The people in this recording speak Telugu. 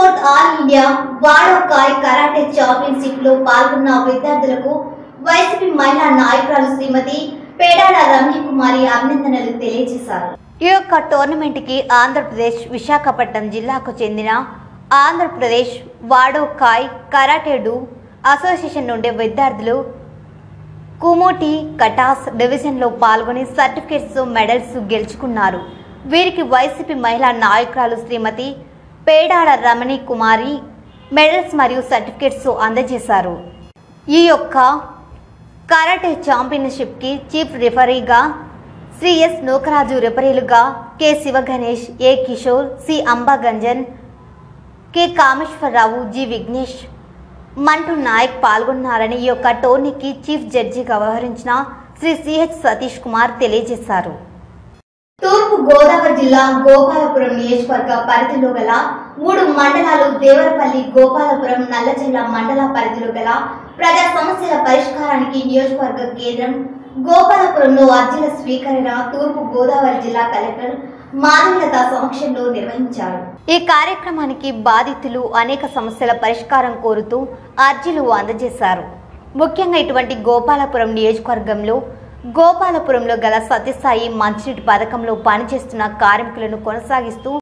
fourth all India Wadokai karate championship లో పాల్గొన్న విద్యార్థులకు వైసీపీ మహిళా నాయకురాలు శ్రీమతి పేడాడ రమ్యకుమారి అభినందనలు తెలియజేశారు ఈ యొక్క టోర్నమెంట్ కి ఆంధ్రప్రదేశ్ విశాఖపట్నం జిల్లాకు చెందిన ఆంధ్రప్రదేశ్ వాడోకాయ్ కరాటేడు అసోసియేషన్ నుండి విద్యార్థులు కుమోటి కటాస్ డివిజన్లో పాల్గొని సర్టిఫికెట్స్ మెడల్స్ గెలుచుకున్నారు వీరికి వైసీపీ మహిళా నాయకురాలు శ్రీమతి పేడాడ రమణి కుమారి మెడల్స్ మరియు సర్టిఫికెట్స్ అందజేశారు ఈ యొక్క కరాటే ఛాంపియన్షిప్కి చీఫ్ రిఫరీగా శ్రీ ఎస్ నూకరాజు రిఫరీలుగా K Sivaganesh A Kishore C Ambaganjan K Kameswararao G Vignesh Mantu Naik పాల్గొన్నారని ఈ యొక్క టోర్నీకి చీఫ్ జడ్జిగా వ్యవహరించిన శ్రీ సిహెచ్ సతీష్ కుమార్ తెలియజేశారు తూర్పు గోదావరి జిల్లా గోపాలపురం నియోజకవర్గ పరిధిలో గల మూడు మండలాలు దేవరపల్లి గోపాలపురం నల్లజల్ల మండల పరిధిలో గల ప్రజా సమస్యల పరిష్కారానికి నియోజకవర్గ కేంద్రం గోపాలపురంలో అర్జీల స్వీకరణ తూర్పు గోదావరి జిల్లా కలెక్టర్ మాధవలత సమక్షంలో నిర్వహించారు ఈ కార్యక్రమానికి బాధితులు అనేక సమస్యల పరిష్కారం కోరుతూ అర్జీలు అందజేశారు ముఖ్యంగా ఇటువంటి గోపాలపురం నియోజకవర్గంలో గోపాలపురంలో గల సత్యసాయి మంచినీటి పథకంలో పనిచేస్తున్న కార్మికులను కొనసాగిస్తూ